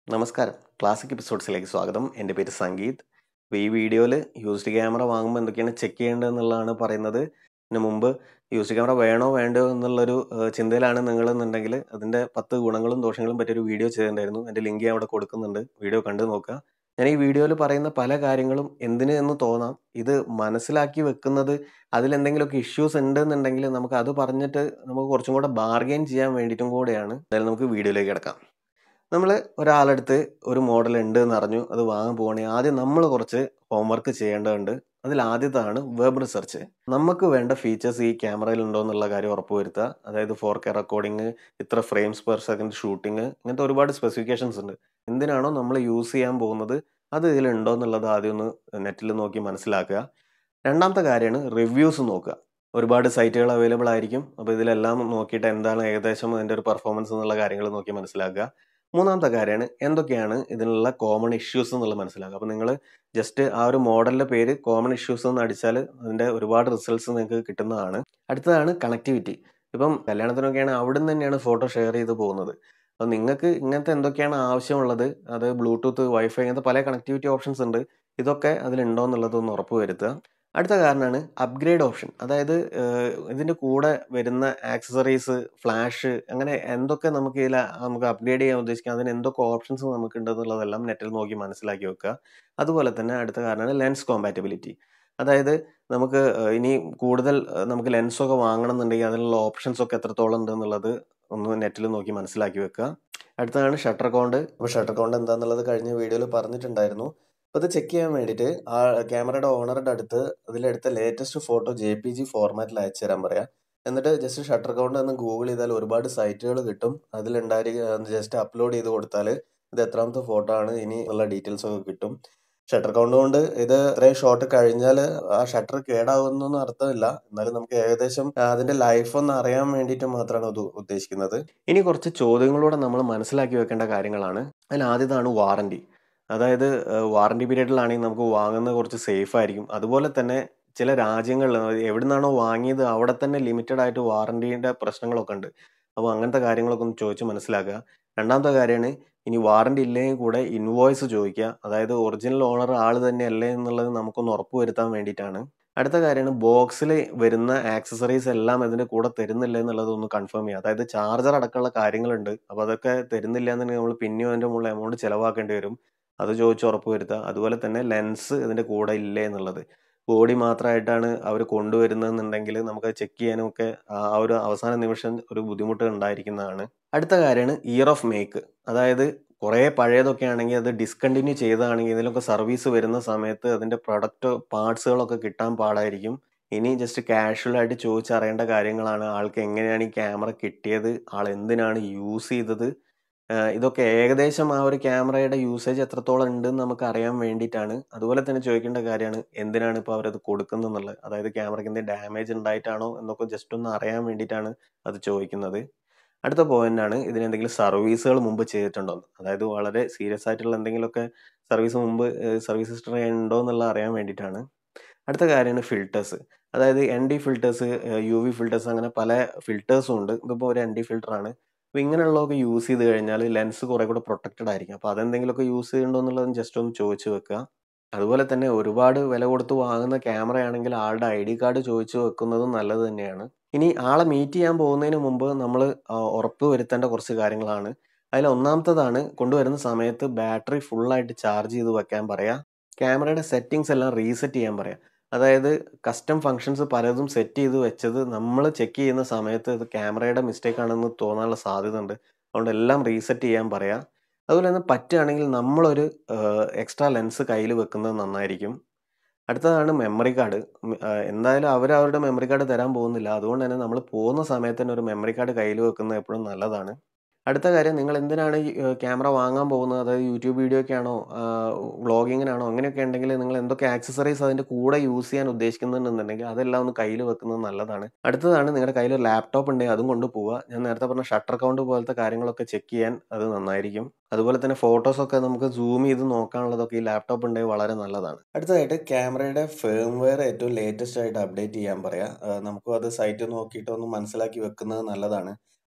നമസ്കാരം ക്ലാസിക് എപ്പിസോഡ്സിലേക്ക് സ്വാഗതം എൻ്റെ പേര് സംഗീത് അപ്പോൾ ഈ വീഡിയോയിൽ യൂസ്ഡ് ക്യാമറ വാങ്ങുമ്പോൾ എന്തൊക്കെയാണ് ചെക്ക് ചെയ്യേണ്ടത് എന്നുള്ളതാണ് പറയുന്നത് ഇതിന് മുമ്പ് യൂസ്ഡ് ക്യാമറ വേണോ വേണ്ടോ എന്നുള്ളൊരു ഏഹ്, ചിന്തയിലാണ് നിങ്ങളെന്നുണ്ടെങ്കിൽ അതിൻ്റെ പത്ത് ഗുണങ്ങളും ദോഷങ്ങളും പറ്റിയൊരു വീഡിയോ ചെയ്തിട്ടുണ്ടായിരുന്നു എൻ്റെ ലിങ്ക് ഞാൻ അവിടെ കൊടുക്കുന്നുണ്ട് വീഡിയോ കണ്ടു നോക്കുക ഞാൻ ഈ വീഡിയോയിൽ പറയുന്ന പല കാര്യങ്ങളും എന്തിന് എന്ന് തോന്നാം ഇത് മനസ്സിലാക്കി വെക്കുന്നത് അതിലെന്തെങ്കിലുമൊക്കെ ഇഷ്യൂസ് ഉണ്ടെന്നുണ്ടെങ്കിൽ നമുക്ക് അത് പറഞ്ഞിട്ട് നമുക്ക് കുറച്ചും കൂടെ ബാർഗെയിൻ ചെയ്യാൻ വേണ്ടിയിട്ടും കൂടെയാണ് എന്തായാലും നമുക്ക് വീഡിയോയിലേക്ക് കിടക്കാം നമ്മൾ ഒരാളടുത്ത് ഒരു മോഡൽ ഉണ്ട് എന്ന് അറിഞ്ഞു അത് വാങ്ങാൻ പോവുകയാണെങ്കിൽ ആദ്യം നമ്മൾ കുറച്ച് ഹോംവർക്ക് ചെയ്യേണ്ടതുണ്ട് അതിൽ ആദ്യത്താണ് വെബ് റിസർച്ച് നമുക്ക് വേണ്ട ഫീച്ചേഴ്സ് ഈ ക്യാമറയിൽ ഉണ്ടോ എന്നുള്ള കാര്യം ഉറപ്പുവരുത്തുക അതായത് ഫോർ കെ റെക്കോർഡിങ് ഇത്ര ഫ്രെയിംസ് പെർ സെക്കൻഡ് ഷൂട്ടിങ് ഇങ്ങനത്തെ ഒരുപാട് സ്പെസിഫിക്കേഷൻസ് ഉണ്ട് എന്തിനാണോ നമ്മൾ യൂസ് ചെയ്യാൻ പോകുന്നത് അത് ഇതിലുണ്ടോ എന്നുള്ളത് ആദ്യം ഒന്ന് നെറ്റിൽ നോക്കി മനസ്സിലാക്കുക രണ്ടാമത്തെ കാര്യമാണ് റിവ്യൂസ് നോക്കുക ഒരുപാട് സൈറ്റുകൾ അവൈലബിൾ ആയിരിക്കും അപ്പോൾ ഇതിലെല്ലാം നോക്കിയിട്ട് എന്താണ് ഏകദേശം അതിൻ്റെ ഒരു പെർഫോമൻസ് എന്നുള്ള കാര്യങ്ങൾ നോക്കി മനസ്സിലാക്കുക മൂന്നാമത്തെ കാര്യമാണ് എന്തൊക്കെയാണ് ഇതിനുള്ള കോമൺ ഇഷ്യൂസ് എന്നുള്ളത് മനസ്സിലാക്കുക അപ്പോൾ നിങ്ങൾ ജസ്റ്റ് ആ ഒരു മോഡലിൻ്റെ പേര് കോമൺ ഇഷ്യൂസ് എന്ന് അടിച്ചാൽ അതിൻ്റെ ഒരുപാട് റിസൾട്ട്സ് നിങ്ങൾക്ക് കിട്ടുന്നതാണ് അടുത്തതാണ് കണക്ടിവിറ്റി ഇപ്പം കല്യാണത്തിനൊക്കെയാണ് അവിടെ നിന്ന് തന്നെയാണ് ഫോട്ടോ ഷെയർ ചെയ്ത് പോകുന്നത് അപ്പോൾ നിങ്ങൾക്ക് ഇങ്ങനത്തെ എന്തൊക്കെയാണ് ആവശ്യമുള്ളത് അത് ബ്ലൂടൂത്ത് വൈഫൈ അങ്ങനത്തെ പല കണക്ടിവിറ്റി ഓപ്ഷൻസ് ഉണ്ട് ഇതൊക്കെ അതിലുണ്ടോ എന്നുള്ളത് ഒന്ന് ഉറപ്പ് വരുത്തുക അടുത്ത കാരണമാണ് അപ്ഗ്രേഡ് ഓപ്ഷൻ അതായത് ഏഹ്, ഇതിൻ്റെ കൂടെ വരുന്ന ആക്സസറീസ് ഫ്ലാഷ് അങ്ങനെ എന്തൊക്കെ നമുക്ക് ഇതിൽ നമുക്ക് അപ്ഗ്രേഡ് ചെയ്യാൻ ഉദ്ദേശിക്കാം അതിന് എന്തൊക്കെ ഓപ്ഷൻസ് നമുക്ക് ഉണ്ടെന്നുള്ളതെല്ലാം നെറ്റിൽ നോക്കി മനസ്സിലാക്കി വെക്കുക അതുപോലെ തന്നെ അടുത്ത കാരണമാണ് ലെൻസ് കോമ്പാറ്റബിലിറ്റി അതായത് നമുക്ക് ഏഹ്, ഇനി കൂടുതൽ ഏഹ്, നമുക്ക് ലെൻസൊക്കെ വാങ്ങണം എന്നുണ്ടെങ്കിൽ അതിനുള്ള ഓപ്ഷൻസ് ഒക്കെ എത്രത്തോളം ഉണ്ട് എന്നുള്ളത് ഒന്ന് നെറ്റിൽ നോക്കി മനസ്സിലാക്കി വെക്കുക അടുത്തതാണ് ഷട്ടർ കൗണ്ട് അപ്പോൾ ഷട്ടർ കൗണ്ട് എന്താണെന്നുള്ളത് കഴിഞ്ഞ വീഡിയോയിൽ പറഞ്ഞിട്ടുണ്ടായിരുന്നു അപ്പോൾ അത് ചെക്ക് ചെയ്യാൻ വേണ്ടിയിട്ട് ആ ക്യാമറയുടെ ഓണറുടെ അടുത്ത് അതിലെടുത്ത latest photo J P G ഫോർമാറ്റിൽ അയച്ചു തരാൻ പറയാം എന്നിട്ട് ജസ്റ്റ് ഷട്ടർ കൗണ്ട് എന്ന് ഗൂഗിൾ ചെയ്താൽ ഒരുപാട് സൈറ്റുകൾ കിട്ടും അതിലുണ്ടായി ജസ്റ്റ് അപ്ലോഡ് ചെയ്ത് കൊടുത്താൽ ഇത് എത്രാമത്തെ ഫോട്ടോ ആണ് ഇനി ഉള്ള ഡീറ്റെയിൽസ് ഒക്കെ കിട്ടും ഷട്ടർ കൗണ്ട് കൊണ്ട് ഇത് ഇത്രയും ഷോട്ട് കഴിഞ്ഞാൽ ആ ഷട്ടർ കേടാവുന്നൊന്നും അർത്ഥമില്ല എന്നാലും നമുക്ക് ഏകദേശം അതിന്റെ ലൈഫ് ഒന്ന് അറിയാൻ വേണ്ടിയിട്ട് മാത്രമാണ് ഇത് ഉദ്ദേശിക്കുന്നത് ഇനി കുറച്ച് ചോദ്യങ്ങളൂടെ നമ്മൾ മനസ്സിലാക്കി വെക്കേണ്ട കാര്യങ്ങളാണ് അതിൽ ആദ്യതാണ് വാറണ്ടി അതായത് വാറണ്ടി പീരീഡിലാണെങ്കിൽ നമുക്ക് വാങ്ങുന്നത് കുറച്ച് സേഫ് ആയിരിക്കും അതുപോലെ തന്നെ ചില രാജ്യങ്ങളിൽ എവിടെ നിന്നാണോ വാങ്ങിയത് അവിടെ തന്നെ ലിമിറ്റഡ് ആയിട്ട് വാറണ്ടീൻ്റെ പ്രശ്നങ്ങളൊക്കെ ഉണ്ട് അപ്പോൾ അങ്ങനത്തെ കാര്യങ്ങളൊക്കെ ഒന്ന് ചോദിച്ച് മനസ്സിലാക്കുക രണ്ടാമത്തെ കാര്യമാണ് ഇനി വാറണ്ടി ഇല്ലെങ്കിൽ കൂടെ ഇൻവോയ്സ് ചോദിക്കുക അതായത് ഒറിജിനൽ ഓണർ ആൾ തന്നെയല്ലേ എന്നുള്ളത് നമുക്കൊന്ന് ഉറപ്പ് വരുത്താൻ വേണ്ടിയിട്ടാണ് അടുത്ത കാര്യമാണ് ബോക്സിൽ വരുന്ന ആക്സസറീസ് എല്ലാം ഇതിൻ്റെ കൂടെ തരുന്നില്ല എന്നുള്ളത് ഒന്ന് കൺഫേം ചെയ്യുക അതായത് ചാർജർ അടക്കമുള്ള കാര്യങ്ങളുണ്ട് അപ്പോൾ അതൊക്കെ തരുന്നില്ല എന്നുണ്ടെങ്കിൽ നമ്മൾ പിന്നെയും അതിൻ്റെ മുകളിൽ എമൗണ്ട് ചിലവാക്കേണ്ടി വരും അത് ചോദിച്ച് ഉറപ്പ് വരുത്തുക അതുപോലെ തന്നെ ലെൻസ് ഇതിൻ്റെ കൂടെ ഇല്ലേ എന്നുള്ളത് ബോഡി മാത്രമായിട്ടാണ് അവർ കൊണ്ടുവരുന്നതെന്നുണ്ടെങ്കിൽ നമുക്ക് ചെക്ക് ചെയ്യാനൊക്കെ ആ ഒരു അവസാന നിമിഷം ഒരു ബുദ്ധിമുട്ട് ഉണ്ടായിരിക്കുന്നതാണ് അടുത്ത കാര്യമാണ് ഇയർ ഓഫ് മേക്ക് അതായത് കുറേ പഴയതൊക്കെ ആണെങ്കിൽ അത് ഡിസ്കണ്ടിന്യൂ ചെയ്തതാണെങ്കിൽ ഇതിലൊക്കെ സർവീസ് വരുന്ന സമയത്ത് അതിൻ്റെ പ്രൊഡക്റ്റ് പാർട്സുകളൊക്കെ കിട്ടാൻ പാടായിരിക്കും ഇനി ജസ്റ്റ് കാഷ്വൽ ആയിട്ട് ചോദിച്ചറിയേണ്ട കാര്യങ്ങളാണ് ആൾക്ക് എങ്ങനെയാണ് ഈ ക്യാമറ കിട്ടിയത് ആൾ എന്തിനാണ് യൂസ് ചെയ്തത് ആഹ് ഇതൊക്കെ ഏകദേശം ആ ഒരു ക്യാമറയുടെ യൂസേജ് എത്രത്തോളം ഉണ്ടെന്ന് നമുക്ക് അറിയാൻ വേണ്ടിയിട്ടാണ് അതുപോലെ തന്നെ ചോദിക്കേണ്ട കാര്യമാണ് എന്തിനാണ് ഇപ്പോൾ അവരത് കൊടുക്കുന്നതെന്നുള്ളത് അതായത് ക്യാമറയ്ക്ക് എന്തെങ്കിലും ഡാമേജ് ഉണ്ടായിട്ടാണോ എന്നൊക്കെ ജസ്റ്റ് ഒന്ന് അറിയാൻ വേണ്ടിയിട്ടാണ് അത് ചോദിക്കുന്നത് അടുത്ത പോയിന്റ് ആണ് ഇതിന് എന്തെങ്കിലും സർവീസുകൾ മുമ്പ് ചെയ്തിട്ടുണ്ടോ എന്ന്. അതായത് വളരെ സീരിയസ് ആയിട്ടുള്ള എന്തെങ്കിലുമൊക്കെ സർവീസ് മുമ്പ് സർവീസ് ഹിസ്റ്ററി ഉണ്ടോ എന്നുള്ളത് അറിയാൻ വേണ്ടിയിട്ടാണ് അടുത്ത കാര്യമാണ് ഫിൽറ്റേഴ്സ് അതായത് N D filters U V filters അങ്ങനെ പല ഫിൽറ്റേഴ്സും ഉണ്ട് ഇതിപ്പോൾ ഒരു എൻ ഡി ഫിൽറ്ററാണ് അപ്പോൾ ഇങ്ങനെയുള്ളതൊക്കെ യൂസ് ചെയ്ത് കഴിഞ്ഞാൽ ലെൻസ് കുറേ കൂടെ പ്രൊട്ടക്റ്റഡ് ആയിരിക്കും അപ്പോൾ അതെന്തെങ്കിലുമൊക്കെ യൂസ് ചെയ്യുന്നുണ്ടോ എന്നുള്ളത് ജസ്റ്റ് ഒന്ന് ചോദിച്ചു വെക്കുക അതുപോലെ തന്നെ ഒരുപാട് വില കൊടുത്ത് വാങ്ങുന്ന ക്യാമറ ആണെങ്കിൽ ആളുടെ ഐ ഡി കാർഡ് ചോദിച്ചു വെക്കുന്നതും നല്ലത് തന്നെയാണ് ഇനി ആളെ മീറ്റ് ചെയ്യാൻ പോകുന്നതിന് മുമ്പ് നമ്മൾ ഉറപ്പ് വരുത്തേണ്ട കുറച്ച് കാര്യങ്ങളാണ് അതിൽ ഒന്നാമത്തതാണ് കൊണ്ടുവരുന്ന സമയത്ത് ബാറ്ററി ഫുള്ളായിട്ട് ചാർജ് ചെയ്ത് വെക്കാൻ പറയാം ക്യാമറയുടെ സെറ്റിങ്സ് എല്ലാം റീസെറ്റ് ചെയ്യാൻ പറയാം അതായത് കസ്റ്റം ഫങ്ഷൻസ് പലതും സെറ്റ് ചെയ്ത് വെച്ചത് നമ്മൾ ചെക്ക് ചെയ്യുന്ന സമയത്ത് ഇത് ക്യാമറയുടെ മിസ്റ്റേക്ക് ആണെന്ന് തോന്നാനുള്ള സാധ്യത ഉണ്ട് അതുകൊണ്ട് എല്ലാം റീസെറ്റ് ചെയ്യാൻ പറയാം അതുപോലെ തന്നെ പറ്റുകയാണെങ്കിൽ നമ്മളൊരു എക്സ്ട്രാ ലെൻസ് കയ്യിൽ വെക്കുന്നത് നന്നായിരിക്കും അടുത്തതാണ് മെമ്മറി കാർഡ് എന്തായാലും അവർ അവരുടെ മെമ്മറി കാർഡ് തരാൻ പോകുന്നില്ല അതുകൊണ്ട് തന്നെ നമ്മൾ പോകുന്ന സമയത്ത് തന്നെ ഒരു മെമ്മറി കാർഡ് കയ്യിൽ വെക്കുന്നത് എപ്പോഴും നല്ലതാണ് അടുത്ത കാര്യം നിങ്ങൾ എന്തിനാണ് ഈ ക്യാമറ വാങ്ങാൻ പോകുന്നത് അതായത് യൂട്യൂബ് വീഡിയോയ്ക്കാണോ വ്ളോഗിങ്ങിനാണോ അങ്ങനെയൊക്കെ ഉണ്ടെങ്കിൽ നിങ്ങൾ എന്തൊക്കെ ആക്സസറീസ് അതിൻ്റെ കൂടെ യൂസ് ചെയ്യാൻ ഉദ്ദേശിക്കുന്നുണ്ടെന്നുണ്ടെങ്കിൽ അതെല്ലാം ഒന്ന് കയ്യിൽ വെക്കുന്നത് നല്ലതാണ് അടുത്തതാണ് നിങ്ങളുടെ കയ്യിൽ ഒരു ലാപ്ടോപ്പ് ഉണ്ടെങ്കിൽ അതും കൊണ്ട് പോവുക ഞാൻ നേരത്തെ പറഞ്ഞ ഷട്ടർ കൗണ്ട് പോലത്തെ കാര്യങ്ങളൊക്കെ ചെക്ക് ചെയ്യാൻ അത് നന്നായിരിക്കും അതുപോലെ തന്നെ ഫോട്ടോസൊക്കെ നമുക്ക് സൂം ചെയ്ത് നോക്കാനുള്ളതൊക്കെ ഈ ലാപ്ടോപ്പ് ഉണ്ടെങ്കിൽ വളരെ നല്ലതാണ് അടുത്തതായിട്ട് ക്യാമറയുടെ ഫേംവെയർ ഏറ്റവും ലേറ്റസ്റ്റ് ആയിട്ട് അപ്ഡേറ്റ് ചെയ്യാൻ പറയാം നമുക്കും അത് സൈറ്റ് നോക്കിയിട്ട് ഒന്ന് മനസ്സിലാക്കി വെക്കുന്നത് നല്ലതാണ്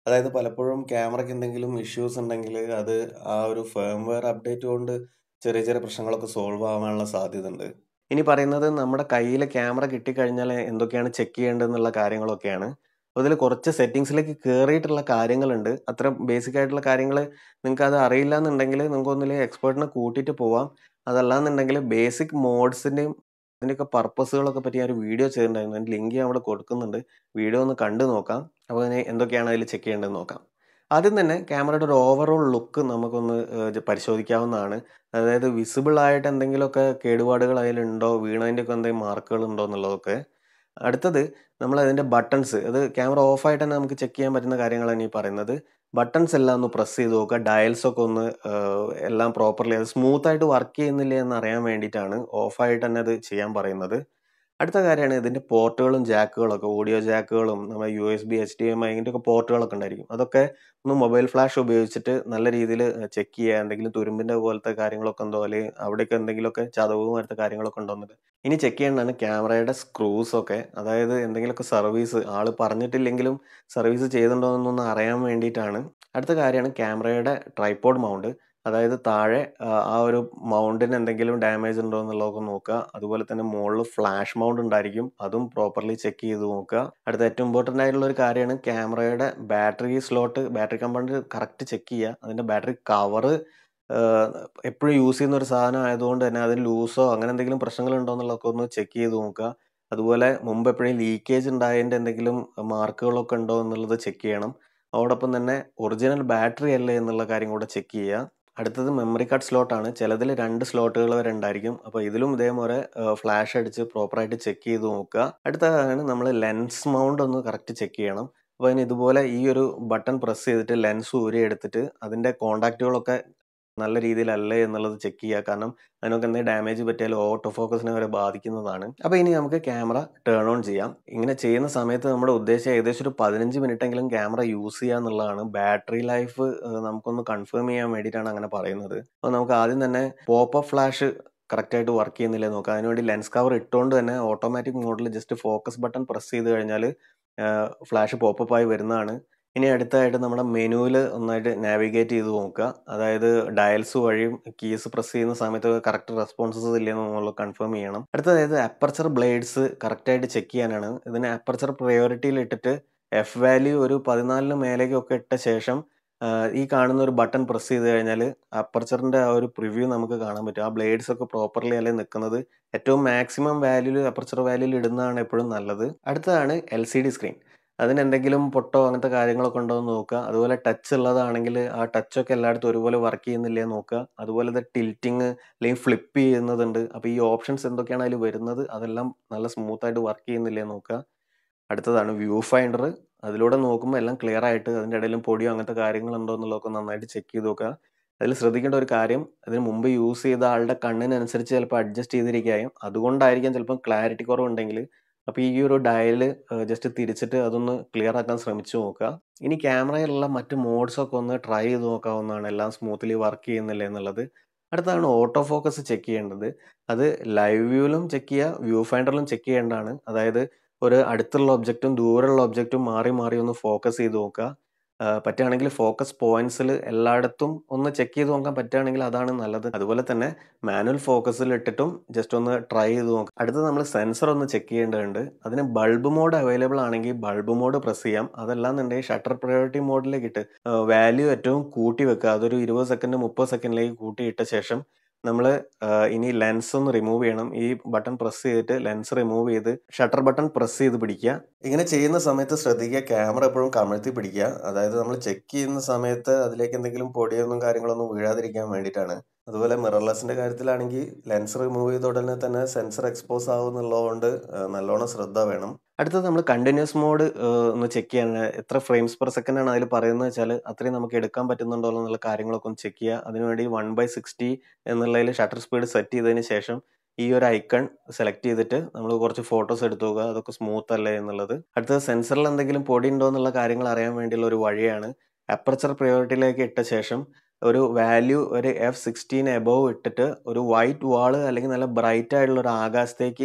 അതായത് പലപ്പോഴും ക്യാമറയ്ക്ക് എന്തെങ്കിലും ഇഷ്യൂസ് ഉണ്ടെങ്കിൽ അത് ആ ഒരു ഫേംവെയർ അപ്ഡേറ്റ് കൊണ്ട് ചെറിയ ചെറിയ പ്രശ്നങ്ങളൊക്കെ സോൾവ് ആവാനുള്ള സാധ്യതയുണ്ട്. ഇനി പറയുന്നത് നമ്മുടെ കയ്യില് ക്യാമറ കിട്ടിക്കഴിഞ്ഞാൽ എന്തൊക്കെയാണ് ചെക്ക് ചെയ്യേണ്ടതെന്നുള്ള കാര്യങ്ങളൊക്കെയാണ്. അപ്പോൾ ഇതിൽ കുറച്ച് സെറ്റിംഗ്സിലേക്ക് കേറിയിട്ടുള്ള കാര്യങ്ങളുണ്ട്. അത്ര ബേസിക് ആയിട്ടുള്ള കാര്യങ്ങള് നിങ്ങൾക്കത് അറിയില്ല എന്നുണ്ടെങ്കിൽ നിങ്ങൾക്ക് ഒന്നുമില്ലെങ്കിൽ എക്സ്പെർട്ടിനെ കൂട്ടിയിട്ട് പോവാം. അതല്ലാന്നുണ്ടെങ്കിൽ ബേസിക് മോഡ്സിന്റെയും ഇതിന്റെയൊക്കെ പർപ്പസുകളൊക്കെ പറ്റി ഞാൻ ഒരു വീഡിയോ ചെയ്തിട്ടുണ്ടായിരുന്നു. അതിന്റെ ലിങ്ക് ഞാൻ ഇവിടെ കൊടുക്കുന്നുണ്ട്. വീഡിയോ ഒന്ന് കണ്ടു നോക്കാം. അപ്പോൾ ഇനി എന്തൊക്കെയാണ് അതിൽ ചെക്ക് ചെയ്യേണ്ടതെന്ന് നോക്കാം. ആദ്യം തന്നെ ക്യാമറയുടെ ഒരു ഓവറോൾ ലുക്ക് നമുക്കൊന്ന് ഏഹ് പരിശോധിക്കാവുന്നതാണ്. അതായത് വിസിബിൾ ആയിട്ട് എന്തെങ്കിലുമൊക്കെ കേടുപാടുകൾ അതിലുണ്ടോ, വീണതിന്റെയൊക്കെ എന്തെങ്കിലും മാർക്കുകൾ ഉണ്ടോ എന്നുള്ളതൊക്കെ. അടുത്തത് നമ്മൾ അതിന്റെ ബട്ടൺസ് അത് ക്യാമറ ഓഫ് ആയിട്ട് തന്നെ നമുക്ക് ചെക്ക് ചെയ്യാൻ പറ്റുന്ന കാര്യങ്ങളാണ് ഈ പറയുന്നത്. ബട്ടൺസ് എല്ലാം ഒന്ന് പ്രസ് ചെയ്ത് നോക്കുക. ഡയൽസ് ഒക്കെ ഒന്ന് ഏഹ് എല്ലാം പ്രോപ്പർലി അത് സ്മൂത്ത് ആയിട്ട് വർക്ക് ചെയ്യുന്നില്ലേ എന്ന് അറിയാൻ വേണ്ടിയിട്ടാണ് ഓഫ് ആയിട്ട് തന്നെ അത് ചെയ്യാൻ പറയുന്നത്. അടുത്ത കാര്യമാണ് ഇതിന്റെ പോർട്ടുകളും ജാക്കുകളൊക്കെ ഓഡിയോ ജാക്കുകളും നമ്മുടെ യുഎസ്ബി, എച്ച്ഡിഎംഐ ഇതിന്റെയൊക്കെ പോർട്ടുകളൊക്കെ ഉണ്ടായിരിക്കും. അതൊക്കെ ഒന്ന് മൊബൈൽ ഫ്ലാഷ് ഉപയോഗിച്ചിട്ട് നല്ല രീതിയിൽ ചെക്ക് ചെയ്യുക. എന്തെങ്കിലും തുരുമ്പിന്റെ പോലത്തെ കാര്യങ്ങളൊക്കെ ഉണ്ടോ അല്ലെങ്കിൽ അവിടെയൊക്കെ എന്തെങ്കിലുമൊക്കെ ചതവ് പോലത്തെ കാര്യങ്ങളൊക്കെ ഉണ്ടോ എന്നുള്ളത്. ഇനി ചെക്ക് ചെയ്യേണ്ടതാണ് ക്യാമറയുടെ സ്ക്രൂസ് ഒക്കെ. അതായത് എന്തെങ്കിലുമൊക്കെ സർവീസ് ആള് പറഞ്ഞിട്ടില്ലെങ്കിലും സർവീസ് ചെയ്തിട്ടുണ്ടോ എന്നൊന്ന് അറിയാൻ വേണ്ടിയിട്ടാണ്. അടുത്ത കാര്യമാണ് ക്യാമറയുടെ ട്രൈപോഡ് മൗണ്ട്. അതായത് താഴെ ആഹ് ആ ഒരു മൗണ്ടിന് എന്തെങ്കിലും ഡാമേജ് ഉണ്ടോ എന്നുള്ളതൊക്കെ നോക്കുക. അതുപോലെ തന്നെ മുകളിൽ ഫ്ലാഷ് മൗണ്ട് ഉണ്ടായിരിക്കും. അതും പ്രോപ്പർലി ചെക്ക് ചെയ്ത് നോക്കുക. അടുത്ത ഏറ്റവും ഇമ്പോർട്ടന്റ് ആയിട്ടുള്ള ഒരു കാര്യമാണ് ക്യാമറയുടെ battery slot battery component correct check ചെയ്യുക. അതിന്റെ ബാറ്ററി കവറ് ഏഹ് എപ്പോഴും യൂസ് ചെയ്യുന്ന ഒരു സാധനം ആയതുകൊണ്ട് തന്നെ അതിന് ലൂസോ അങ്ങനെ എന്തെങ്കിലും പ്രശ്നങ്ങൾ ഉണ്ടോ എന്നുള്ളതൊക്കെ ഒന്ന് ചെക്ക് ചെയ്ത് നോക്കുക. അതുപോലെ മുമ്പ് എപ്പോഴും ലീക്കേജ് ഉണ്ടായതിന്റെ എന്തെങ്കിലും മാർക്കുകളൊക്കെ ഉണ്ടോ എന്നുള്ളത് ചെക്ക് ചെയ്യണം. അതോടൊപ്പം തന്നെ ഒറിജിനൽ ബാറ്ററി അല്ലേ എന്നുള്ള കാര്യം കൂടെ ചെക്ക് ചെയ്യുക. അടുത്തത് മെമ്മറി കാർഡ് സ്ലോട്ട് ആണ്. ചിലതിൽ 2 സ്ലോട്ടുകൾ വരെ ഉണ്ടായിരിക്കും. അപ്പോൾ ഇതിലും ഇതേപോലെ ഏഹ് ഫ്ലാഷ് അടിച്ച് പ്രോപ്പറായിട്ട് ചെക്ക് ചെയ്ത് നോക്കുക. അടുത്തതാണ് നമ്മൾ ലെൻസ് മൗണ്ട് ഒന്ന് കറക്റ്റ് ചെക്ക് ചെയ്യണം. അപ്പോൾ അതിന് ഇതുപോലെ ഈ ഒരു ബട്ടൺ പ്രസ് ചെയ്തിട്ട് ലെൻസ് ഊരിയെടുത്തിട്ട് അതിന്റെ കോൺടാക്റ്റുകളൊക്കെ നല്ല രീതിയിലല്ലേ എന്നുള്ളത് ചെക്ക് ചെയ്യുക. കാരണം അതിനൊക്കെ എന്തെങ്കിലും ഡാമേജ് പറ്റിയാൽ ഓട്ടോ ഫോക്കസിനെ വരെ ബാധിക്കുന്നതാണ്. അപ്പോൾ ഇനി നമുക്ക് ക്യാമറ ടേൺ ഓൺ ചെയ്യാം. ഇങ്ങനെ ചെയ്യുന്ന സമയത്ത് നമ്മുടെ ഉദ്ദേശം ഏകദേശം ഒരു 15 മിനിറ്റെങ്കിലും ക്യാമറ യൂസ് ചെയ്യുക എന്നുള്ളതാണ്. ബാറ്ററി ലൈഫ് ഏഹ് നമുക്കൊന്ന് കൺഫേം ചെയ്യാൻ വേണ്ടിയിട്ടാണ് അങ്ങനെ പറയുന്നത്. അപ്പോൾ നമുക്ക് ആദ്യം തന്നെ പോപ്പ് അപ്പ് ഫ്ലാഷ് കറക്റ്റ് ആയിട്ട് വർക്ക് ചെയ്യുന്നില്ലേ നോക്കാം. അതിനുവേണ്ടി ലെൻസ് കവർ ഇട്ടുകൊണ്ട് തന്നെ ഓട്ടോമാറ്റിക് മോഡിൽ ജസ്റ്റ് ഫോക്കസ് ബട്ടൺ പ്രസ് ചെയ്ത് കഴിഞ്ഞാൽ ഏഹ് ഫ്ലാഷ് പോപ്പ് അപ്പ് ആയി വരുന്നതാണ്. ഇനി അടുത്തതായിട്ട് നമ്മുടെ മെനുവിൽ ഒന്നായിട്ട് നാവിഗേറ്റ് ചെയ്ത് നോക്കുക. അതായത് ഡയൽസ് വഴിയും കീസ് പ്രസ് ചെയ്യുന്ന സമയത്ത് കറക്റ്റ് റെസ്പോൺസസ് ഇല്ലേ എന്നുള്ളത് കൺഫേം ചെയ്യണം. അടുത്തതായത് അപ്പർച്ചർ ബ്ലേഡ്സ് കറക്റ്റ് ആയിട്ട് ചെക്ക് ചെയ്യാനാണ്. ഇതിനെ അപ്പർച്ചർ പ്രയോറിറ്റിയിൽ ഇട്ടിട്ട് എഫ് വാല്യൂ ഒരു 14ന് മേലേക്കൊക്കെ ഇട്ട ശേഷം ആഹ് ഈ കാണുന്ന ഒരു ബട്ടൺ പ്രസ് ചെയ്ത് കഴിഞ്ഞാൽ അപ്പർച്ചറിന്റെ ആ ഒരു പ്രിവ്യൂ നമുക്ക് കാണാൻ പറ്റും. ആ ബ്ലേഡ്സ് ഒക്കെ പ്രോപ്പർലി അല്ലേ നിൽക്കുന്നത്. ഏറ്റവും മാക്സിമം വാല്യൂല് അപ്പർച്ചർ വാല്യൂല് ഇടുന്നതാണ് എപ്പോഴും നല്ലത്. അടുത്തതാണ് എൽസിഡി സ്ക്രീൻ. അതിന് എന്തെങ്കിലും പൊട്ടോ അങ്ങനത്തെ കാര്യങ്ങളൊക്കെ ഉണ്ടോ എന്ന് നോക്കുക. അതുപോലെ ടച്ച് ഉള്ളതാണെങ്കിൽ ആ ടച്ച് ഒക്കെ എല്ലായിടത്തും ഒരുപോലെ വർക്ക് ചെയ്യുന്നില്ലേ എന്ന് നോക്കുക. അതുപോലെ ഇത് ടിൽറ്റിംഗ് അല്ലെങ്കിൽ ഫ്ലിപ്പ് ചെയ്യുന്നതുണ്ട്. അപ്പോൾ ഈ ഓപ്ഷൻസ് എന്തൊക്കെയാണ് അതിൽ വരുന്നത് അതെല്ലാം നല്ല സ്മൂത്ത് ആയിട്ട് വർക്ക് ചെയ്യുന്നില്ലേ എന്ന് നോക്കുക. അടുത്തതാണ് വ്യൂ ഫൈൻഡർ. അതിലൂടെ നോക്കുമ്പോൾ എല്ലാം ക്ലിയർ ആയിട്ട് അതിന്റെ ഇടയിലും പൊടിയോ അങ്ങനത്തെ കാര്യങ്ങൾ ഉണ്ടോ എന്നുള്ളതൊക്കെ നന്നായിട്ട് ചെക്ക് ചെയ്ത് നോക്കുക. അതിൽ ശ്രദ്ധിക്കേണ്ട ഒരു കാര്യം അതിന് മുമ്പ് യൂസ് ചെയ്ത ആളുടെ കണ്ണിനനുസരിച്ച് ചിലപ്പോൾ അഡ്ജസ്റ്റ് ചെയ്തിരിക്കുകയും അതുകൊണ്ടായിരിക്കാം ചിലപ്പോൾ ക്ലാരിറ്റി കുറവുണ്ടെങ്കിൽ അപ്പോൾ ഈ ഒരു ഡയൽ ജസ്റ്റ് തിരിച്ചിട്ട് അതൊന്ന് ക്ലിയർ ആക്കാൻ ശ്രമിച്ചു നോക്കുക. ഇനി ക്യാമറയിലുള്ള മറ്റ് മോഡ്സ് ഒക്കെ ഒന്ന് ട്രൈ ചെയ്ത് നോക്കാവുന്നതാണ്. എല്ലാം സ്മൂത്ത്ലി വർക്ക് ചെയ്യുന്നില്ലേ എന്നുള്ളത്. അടുത്തതാണ് ഓട്ടോ ഫോക്കസ് ചെക്ക് ചെയ്യേണ്ടത്. അത് ലൈവ് വ്യൂവിലും ചെക്ക് ചെയ്യുക വ്യൂ ഫൈൻഡറിലും ചെക്ക് ചെയ്യേണ്ടതാണ്. അതായത് ഒരു അടുത്തുള്ള ഒബ്ജക്റ്റും ദൂരെയുള്ള ഒബ്ജക്റ്റും മാറി മാറി ഒന്ന് ഫോക്കസ് ചെയ്ത് നോക്കുക. ആഹ് പറ്റുകയാണെങ്കിൽ ഫോക്കസ് പോയിന്റ്സിൽ എല്ലായിടത്തും ഒന്ന് ചെക്ക് ചെയ്ത് നോക്കാൻ പറ്റുകയാണെങ്കിൽ അതാണ് നല്ലത്. അതുപോലെ തന്നെ മാനുവൽ ഫോക്കസിൽ ഇട്ടിട്ടും ജസ്റ്റ് ഒന്ന് ട്രൈ ചെയ്ത് നോക്കുക. അടുത്തത് നമ്മൾ സെൻസർ ഒന്ന് ചെക്ക് ചെയ്യേണ്ടതുണ്ട്. അതിന് ബൾബ് മോഡ് അവൈലബിൾ ആണെങ്കിൽ ബൾബ് മോഡ് പ്രസ് ചെയ്യാം. അതല്ലാന്നുണ്ടെങ്കിൽ ഷട്ടർ പ്രയോറിറ്റി മോഡിലേക്ക് ഇട്ട് ഏഹ് വാല്യൂ ഏറ്റവും കൂട്ടി വെക്കുക. അതൊരു 20 സെക്കൻഡ് 30 സെക്കൻഡിലേക്ക് കൂട്ടിയിട്ട ശേഷം നമ്മൾ ഏഹ് ഇനി ലെൻസ് ഒന്ന് റിമൂവ് ചെയ്യണം. ഈ ബട്ടൺ പ്രസ് ചെയ്തിട്ട് ലെൻസ് റിമൂവ് ചെയ്ത് ഷട്ടർ ബട്ടൺ പ്രസ് ചെയ്ത് പിടിക്കുക. ഇങ്ങനെ ചെയ്യുന്ന സമയത്ത് ശ്രദ്ധിക്കുക ക്യാമറ എപ്പോഴും കമഴ്ത്തി പിടിക്കുക. അതായത് നമ്മൾ ചെക്ക് ചെയ്യുന്ന സമയത്ത് അതിലേക്ക് എന്തെങ്കിലും പൊടിയൊന്നും കാര്യങ്ങളൊന്നും വീഴാതിരിക്കാൻ വേണ്ടിയിട്ടാണ്. അതുപോലെ മിറർലെസ്സിന്റെ കാര്യത്തിലാണെങ്കിൽ ലെൻസ് റിമൂവ് ചെയ്ത ഉടനെ തന്നെ സെൻസർ എക്സ്പോസ് ആവും എന്നുള്ളതുകൊണ്ട് ഏഹ് നല്ലോണം ശ്രദ്ധ വേണം. അടുത്തത് നമ്മൾ കണ്ടിന്യൂസ് മോഡ് ഏഹ് ഒന്ന് ചെക്ക് ചെയ്യാണ്. എത്ര ഫ്രെയിംസ് പെർ സെക്കൻഡ് ആണ് അതിൽ പറയുന്നത് വെച്ചാൽ അത്രയും നമുക്ക് എടുക്കാൻ പറ്റുന്നുണ്ടോ എന്നുള്ള കാര്യങ്ങളൊക്കെ ഒന്ന് ചെക്ക് ചെയ്യുക. അതിനുവേണ്ടി 1/60 എന്നുള്ളതിൽ ഷട്ടർ സ്പീഡ് സെറ്റ് ചെയ്തതിന് ശേഷം ഈ ഒരു ഐക്കൺ സെലക്ട് ചെയ്തിട്ട് നമ്മൾ കുറച്ച് ഫോട്ടോസ് എടുത്ത് നോക്കുക. അതൊക്കെ സ്മൂത്ത് അല്ലേ എന്നുള്ളത്. അടുത്തത് സെൻസറിൽ എന്തെങ്കിലും പൊടി ഉണ്ടോ എന്നുള്ള കാര്യങ്ങൾ അറിയാൻ വേണ്ടിയുള്ള ഒരു വഴിയാണ്. അപ്പർച്ചർ പ്രയോറിറ്റിയിലേക്ക് ഇട്ട ശേഷം ഒരു വാല്യൂ ഒരു എഫ്16 എബോവ് ഇട്ടിട്ട് ഒരു വൈറ്റ് വാൾ അല്ലെങ്കിൽ നല്ല ബ്രൈറ്റ് ആയിട്ടുള്ള ഒരു ആകാശത്തേക്ക്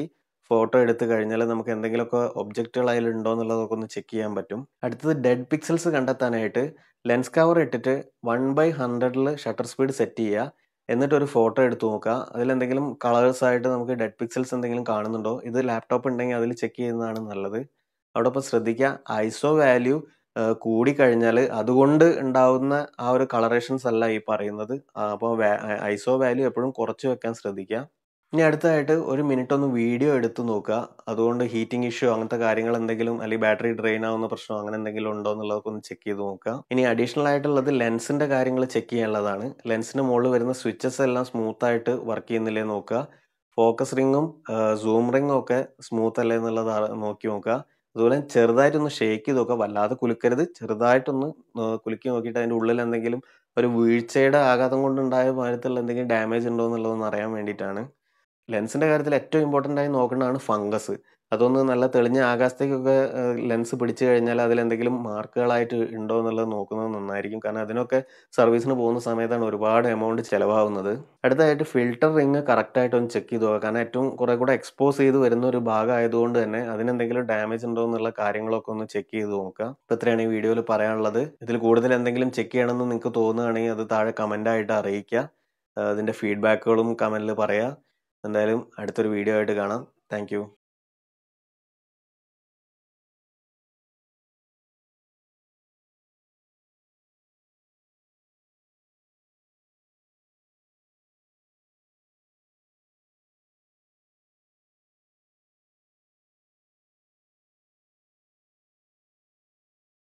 ഫോട്ടോ എടുത്ത് കഴിഞ്ഞാൽ നമുക്ക് എന്തെങ്കിലുമൊക്കെ ഒബ്ജക്റ്റുകൾ അതിലുണ്ടോ എന്നുള്ളതൊക്കെ ഒന്ന് ചെക്ക് ചെയ്യാൻ പറ്റും അടുത്തത് ഡെഡ് പിക്സൽസ് കണ്ടെത്താനായിട്ട് ലെൻസ് കവർ ഇട്ടിട്ട് വൺ ബൈ ഹൺഡ്രഡിൽ ഷട്ടർ സ്പീഡ് സെറ്റ് ചെയ്യുക എന്നിട്ട് ഒരു ഫോട്ടോ എടുത്ത് നോക്കുക അതിലെന്തെങ്കിലും കളേഴ്സ് ആയിട്ട് നമുക്ക് ഡെഡ് പിക്സൽസ് എന്തെങ്കിലും കാണുന്നുണ്ടോ ഇത് ലാപ്ടോപ്പ് ഉണ്ടെങ്കിൽ അതിൽ ചെക്ക് ചെയ്യുന്നതാണ് നല്ലത് അവിടെ ഇപ്പോൾ ശ്രദ്ധിക്കുക ഐസോ വാല്യൂ കൂടിക്കഴിഞ്ഞാൽ അതുകൊണ്ട് ഉണ്ടാവുന്ന ആ ഒരു കളറേഷൻസ് അല്ല ഈ പറയുന്നത് അപ്പോൾ ഐസോ വാല്യൂ എപ്പോഴും കുറച്ച് വെക്കാൻ ശ്രദ്ധിക്കുക ഇനി അടുത്തതായിട്ട് ഒരു മിനിറ്റ് ഒന്ന് വീഡിയോ എടുത്ത് നോക്കുക അതുകൊണ്ട് ഹീറ്റിംഗ് ഇഷ്യൂ അങ്ങനത്തെ കാര്യങ്ങൾ എന്തെങ്കിലും അല്ലെങ്കിൽ ബാറ്ററി ഡ്രെയിൻ ആവുന്ന പ്രശ്നം അങ്ങനെ എന്തെങ്കിലും ഉണ്ടോ എന്നുള്ളതൊക്കെ ഒന്ന് ചെക്ക് ചെയ്ത് നോക്കുക ഇനി അഡീഷണൽ ആയിട്ടുള്ളത് ലെൻസിന്റെ കാര്യങ്ങൾ ചെക്ക് ചെയ്യാനുള്ളതാണ് ലെൻസിന് മുകളിൽ വരുന്ന സ്വിച്ചസ് എല്ലാം സ്മൂത്ത് ആയിട്ട് വർക്ക് ചെയ്യുന്നില്ലേ നോക്കുക ഫോക്കസ് റിങ്ങും സൂം റിങ്ങും ഒക്കെ സ്മൂത്ത് അല്ലേ എന്നുള്ളത് നോക്കി നോക്കുക അതുപോലെ ചെറുതായിട്ടൊന്ന് ഷേക്ക് ചെയ്ത് നോക്കുക വല്ലാതെ കുലുക്കരുത് ചെറുതായിട്ടൊന്ന് കുലുക്കി നോക്കിയിട്ട് അതിൻ്റെ ഉള്ളിൽ എന്തെങ്കിലും ഒരു വീഴ്ചയുടെ ആഘാതം കൊണ്ടുണ്ടായ മാരത്തുള്ള എന്തെങ്കിലും ഡാമേജ് ഉണ്ടോ എന്നുള്ളതൊന്ന് അറിയാൻ വേണ്ടിയിട്ടാണ് ലെൻസിന്റെ കാര്യത്തിൽ ഏറ്റവും ഇമ്പോർട്ടൻ്റ് ആയി നോക്കേണ്ടതാണ് ഫംഗസ് അതൊന്ന് നല്ല തെളിഞ്ഞ ആകാശത്തേക്കൊക്കെ ലെൻസ് പിടിച്ചു കഴിഞ്ഞാൽ അതിൽ എന്തെങ്കിലും മാർക്കുകളായിട്ട് ഉണ്ടോ എന്നുള്ളത് നോക്കുന്നത് നന്നായിരിക്കും കാരണം അതിനൊക്കെ സർവീസിന് പോകുന്ന സമയത്താണ് ഒരുപാട് എമൗണ്ട് ചിലവാകുന്നത് അടുത്തതായിട്ട് ഫിൽട്ടർ റിങ് കറക്റ്റായിട്ട് ഒന്ന് ചെക്ക് ചെയ്ത് നോക്കുക കാരണം ഏറ്റവും കുറെ കൂടെ എക്സ്പോസ് ചെയ്ത് വരുന്ന ഒരു ഭാഗം ആയതുകൊണ്ട് തന്നെ അതിനെന്തെങ്കിലും ഡാമേജ് ഉണ്ടോ എന്നുള്ള കാര്യങ്ങളൊക്കെ ഒന്ന് ചെക്ക് ചെയ്ത് നോക്കുക ഇപ്പം ഇത്രയാണ് ഈ വീഡിയോയിൽ പറയാനുള്ളത് ഇതിൽ കൂടുതൽ എന്തെങ്കിലും ചെക്ക് ചെയ്യണമെന്ന് നിങ്ങൾക്ക് തോന്നുകയാണെങ്കിൽ അത് താഴെ കമൻ്റായിട്ട് അറിയിക്കുക അതിൻ്റെ ഫീഡ്ബാക്കുകളും കമൻറ്റിൽ പറയുക എന്തായാലും അടുത്തൊരു വീഡിയോ ആയിട്ട് കാണാം താങ്ക്